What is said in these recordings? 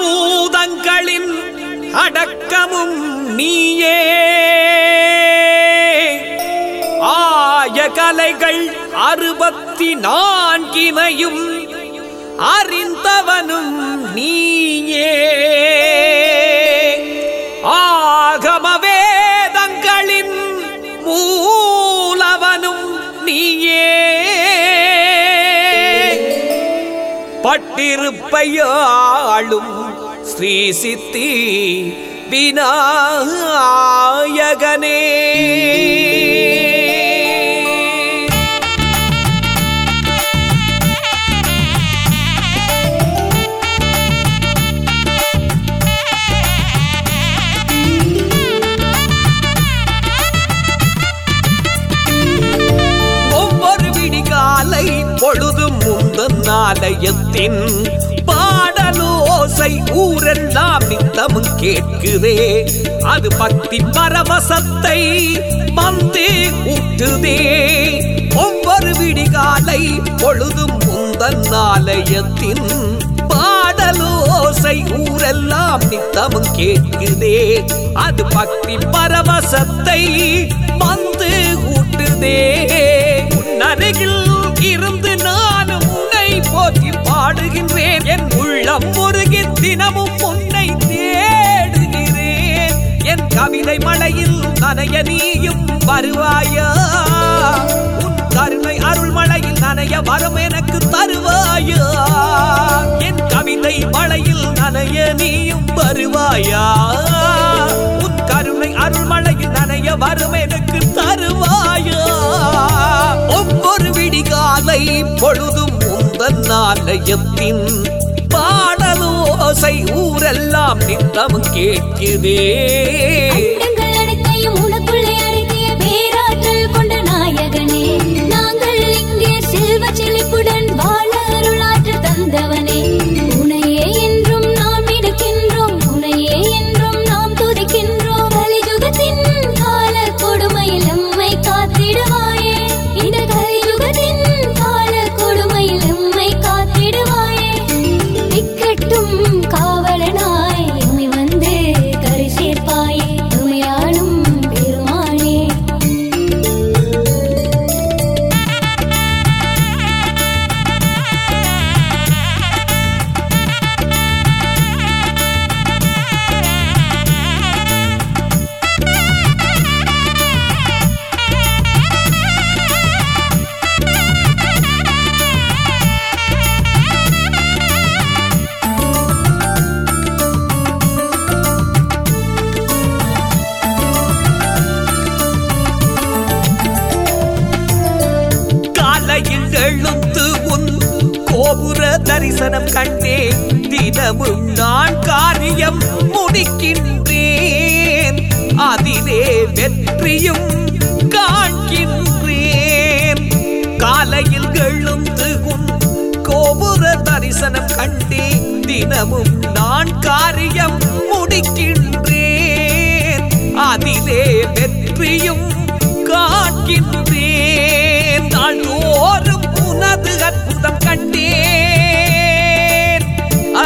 பஞ்சபூதங்களின் அடக்கமும் நீயே ஆய கலைகள் அறுபத்தி நான்கினையும் அறிந்தவனும் நீயே ஆகம வேதங்களின் மூலவனும் நீயே பட்டிருப்பையாளும் ஸ்ரீ சித்தி விநாயகனே ஒவ்வொரு விடிகாலை பொழுதும் முந்தன் நாளையத்தின் பாடலோசை ஊரெல்லாம் நித்தமும் கேட்குதே அது பக்தி பரவசத்தை வந்து ஊட்டுதே ஒவ்வொரு விடிகாலை பொழுதும் முந்தன் நாளையத்தின் பாடலோசை ஊரெல்லாம் நித்தமும் கேட்குதே அது பக்தி பரவசத்தை வந்து ஊட்டுதே உன்னருகில் இருந்து நானும் உன்னை போற்றி பாடுகின்றேன் என் உள்ளம் முருகி தினமும் உன்னை தேடுகிறேன் என் கவிதை மழையில் நனைய நீயும் வருவாயா உன் கருணை அருள் மழையில் நனைய வரம் எனக்கு தருவாயா என் கவிதை மழையில் நனைய நீயும் வருவாயா உன் கருணை அருள் மழையில் நனைய வரும் எனக்கு தருவாயா ஒவ்வொரு விடிகாலை பொழுதும் உந்தன் நாளையத்தின் பாடலோசை ஊரெல்லாம் நித்தமும் கேட்குதே அண்டங்கள் அனைத்தையும் உனக்குள்ளே அடக்கிய பேராற்றல் கொண்ட நாயகனே நாங்கள் இங்கே செல்வ செழிப்புடன் வாழ அருளாற்று தந்தவனே உனையே என்றும் நாம் எடுக்கின்றோம் உனையே என்றும் நாம் துதிக்கின்றோம் கலியுகத்தின் கால கொடுமையில் எம்மை காத்திடுவாயே இந்த கலியுகத்தின் கால கொடுமையில் எம்மை காத்திடுவாயே திக்கட்டும் காவலனாய் எம்மை வந்து கரை சேர்ப்பாயே உமையாளும் பெருமானே காலையில் எழுந்து உன் கோபுர தரிசனம் கண்டே தினமும் நான் காரியம் முடிக்கின்றேன் அதிலே வெற்றியும் காண்கின்றேன் காலையில் எழுந்து உன் கோபுர தரிசனம் கண்டே தினமும் நான் காரியம் முடிக்கின்றேன் அதிலே வெற்றியும் காண்கின்றேன் நாள்தோறும் உனது அற்புதம் கண்டேன் ஆ,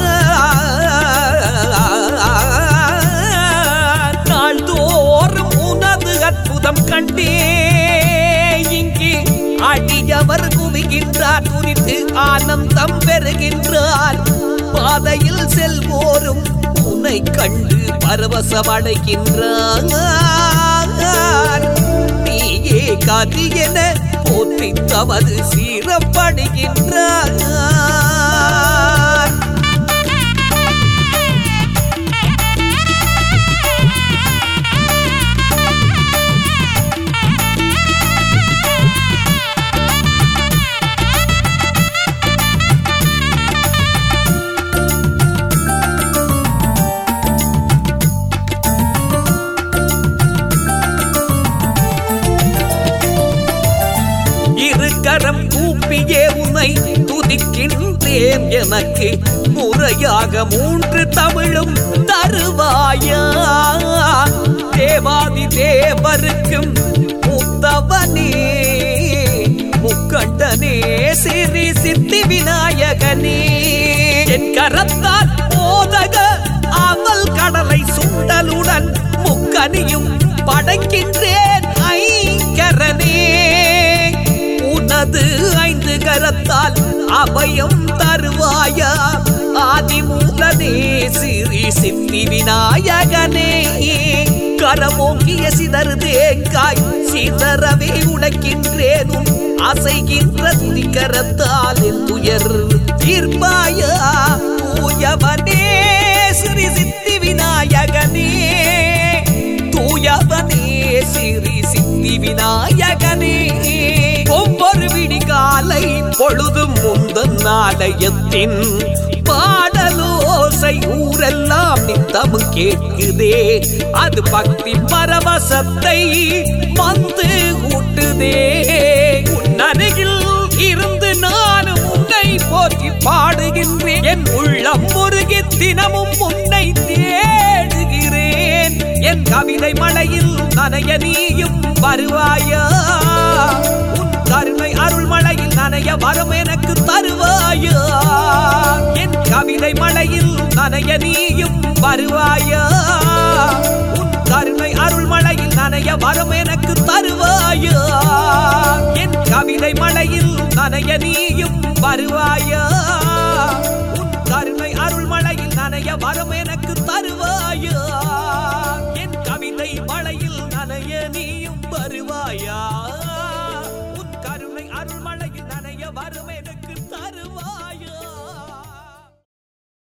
நாள்தோறும் உனது அற்புதம் கண்டே இங்கே அடியவர் குவிகின்றார் குறித்து ஆனந்தம் பெறுகின்றார் பாதையில் செல்வோரும் உன்னை கண்டு பரவசமடைகின்றார் நீயே கதி என போற்றி தமது சீரப்படுகின்றார் இருக்கரம் கூப்பியே உன்னை துதிக்கின்றேன் எனக்கு முறையாக மூன்று தமிழும் தருவாயா தேவாதி தேவருக்கும் மூத்தவனே முக்கண்டனே சிறி சித்தி விநாயகனே என் கரத்தால் போத அபயம் தருவாயா ஆதிமூலனே சிறி சித்தி விநாயகனே கரமோக்கிய சிதறு தேங்காய் சிதறவே உடைக்கின்றேனும் அசைகின்ற துதிக்கரத்தால் என் துயர் தீர்ப்பாயா தூயவனே ஸ்ரீ சித்தி விநாயகனே தூயவனே ஸ்ரீ சித்தி விநாயகனே ஒவ்வொரு விடிகாலை பொழுதும் முந்தன் நாடயத்தின் பாடலோசை ஊரெல்லாம் நித்தமும் கேட்குதே அது பக்தி பரவசத்தை வந்து ஊட்டுதே உன் அருகில் இருந்து நானும் உன்னை போற்றி பாடுகின்றேன் என் உள்ளம் முருகி தினமும் உன்னை தேடுகிறேன் என் கவிதை மழையில் நனைய நீயும் வருவாயா உன் கருணை அருள் மழையில் நனைய வரம் எனக்கு தருவாயா என் கவிதை மழையில் நனைய நீயும் வருவாயா உன் கருணை அருள் மழையில் நனைய வரம் எனக்கு தருவாயா என் கவிதை மழையில் நனைய நீயும் வருவாயா உன் கருணை அருள் மழையில் நனைய வரம் எனக்கு தருவாயா